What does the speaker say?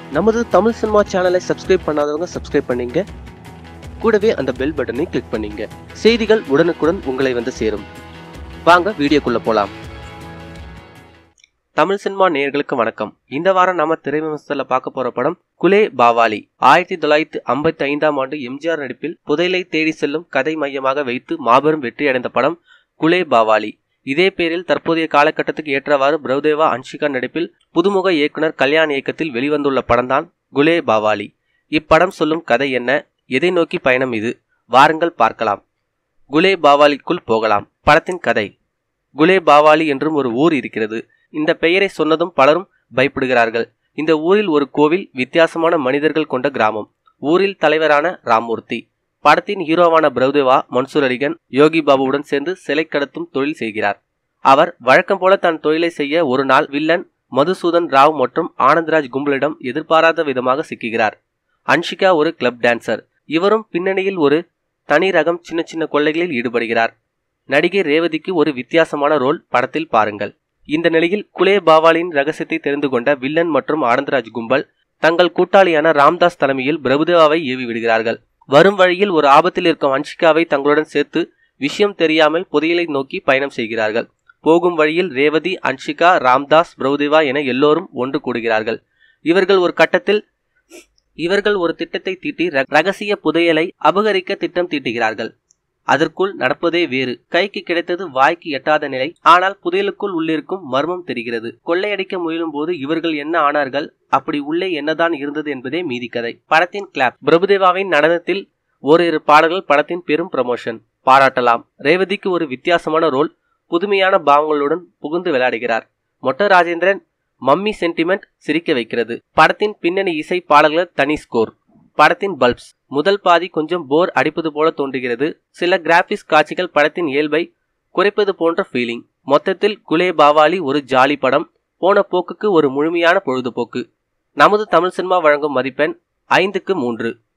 நமது தமிழ் சினிமா சேனலை சப்ஸ்கிரைப் பண்ணாதவங்க சப்ஸ்கிரைப் பண்ணீங்க கூடவே அந்த பெல் பட்டனை கிளிக் பண்ணீங்க செய்திகள் உடனுக்குடன் உங்களை வந்து சேரும் வாங்க வீடியோக்குள்ள போலாம் தமிழ் சினிமா நேயர்களுக்கு வணக்கம் இந்த வாரம் நாம திரை விமர்சனத்துல பார்க்க போற படம் குலே பாவாலி ஆயிரத்தி தொள்ளாயிரத்தி ஐம்பத்தி ஐந்தாம் ஆண்டு எம்ஜிஆர் நடிப்பில் புதையலை தேடி செல்லும் கதை மையமாக வைத்து மாபெரும் வெற்றி அடைந்த படம் குலே பாவாலி இதே பேரில் தற்போதைய காலகட்டத்துக்கு ஏற்றவாறு பிரபுதேவா அன்ஷிகா நடிப்பில் புதுமுக இயக்குனர் கல்யாண் இயக்கத்தில் வெளிவந்துள்ள படம்தான் குலே பாவாலி இப்படம் சொல்லும் கதை என்ன எதை நோக்கி பயணம் இது வாருங்கள் பார்க்கலாம் குலே பாவாலிக்குள் போகலாம் படத்தின் கதை குலே பாவாலி என்றும் ஒரு ஊர் இருக்கிறது இந்த பெயரை சொன்னதும் பலரும் பயப்படுகிறார்கள் இந்த ஊரில் ஒரு கோவில் வித்தியாசமான மனிதர்கள் கொண்ட கிராமம் ஊரில் தலைவரான ராமூர்த்தி படத்தின் ஹீரோவான பிரபுதேவா மன்சூர் அலிகன் யோகி பாபுவுடன் சேர்ந்து சிலை கடத்தும் தொழில் செய்கிறார் அவர் வழக்கம் போல தன் தொழிலை செய்ய ஒரு நாள் வில்லன் மதுசூதன் ராவ் மற்றும் ஆனந்த்ராஜ் கும்பலிடம் எதிர்பாராத விதமாக சிக்குகிறார் அன்ஷிகா ஒரு கிளப் டான்சர் இவரும் பின்னணியில் ஒரு தனி ரகம் சின்ன சின்ன கொள்ளைகளில் ஈடுபடுகிறார் நடிகை ரேவதிக்கு ஒரு வித்தியாசமான ரோல் படத்தில் பாருங்கள் இந்த நிலையில் குலே பாவாலின் ரகசியத்தை தெரிந்து கொண்ட வில்லன் மற்றும் ஆனந்தராஜ் கும்பல் தங்கள் கூட்டாளியான ராம்தாஸ் தலைமையில் பிரபுதேவாவை ஏவி விடுகிறார்கள் வரும் வழியில் ஒரு ஆபத்தில் இருக்கும் அன்ஷிகாவை தங்களுடன் சேர்த்து விஷயம் தெரியாமல் புதையலை நோக்கி பயணம் செய்கிறார்கள் போகும் வழியில் ரேவதி அன்ஷிகா ராம்தாஸ் பிரபுதேவா என எல்லோரும் ஒன்று கூடுகிறார்கள் இவர்கள் ஒரு கட்டத்தில் இவர்கள் ஒரு திட்டத்தை தீட்டி ர- ரகசிய புதையலை அபகரிக்க திட்டம் தீட்டுகிறார்கள் அதற்குள் நடப்பதே வேறு கைக்கு கிடைத்தது வாய்க்கு எட்டாத நிலை ஆனால் புதையலுக்குள் உள்ளிருக்கும் மர்மம் தெரிகிறது கொள்ளையடிக்க முயலும் போது இவர்கள் என்ன ஆனார்கள் அப்படி உள்ளே என்னதான் இருந்தது என்பதே மீதி கதை படத்தின் கிளாப் பிரபுதேவாவின் நடனத்தில் ஓரிரு பாடல்கள் படத்தின் பெரும் ப்ரமோஷன் பாராட்டலாம் ரேவதிக்கு ஒரு வித்தியாசமான ரோல் புதுமையான பாவங்களுடன் புகுந்து விளையாடுகிறார் மொட்ட ராஜேந்திரன் மம்மி சென்டிமெண்ட் சிரிக்க வைக்கிறது படத்தின் பின்னணி இசை பாடல்கள் தனி ஸ்கோர் படத்தின் பல்ப்ஸ் முதல் பாதி கொஞ்சம் போர் அடிப்பது போல தோன்றுகிறது சில கிராபிக்ஸ் காட்சிகள் படத்தின் இயல்பை குறைப்பது போன்ற ஃபீலிங் மொத்தத்தில் குலே பாவாலி ஒரு ஜாலி படம் போன போக்குக்கு ஒரு முழுமையான பொழுதுபோக்கு நமது தமிழ் சினிமா வழங்கும் மதிப்பெண் ஐந்துக்கு மூன்று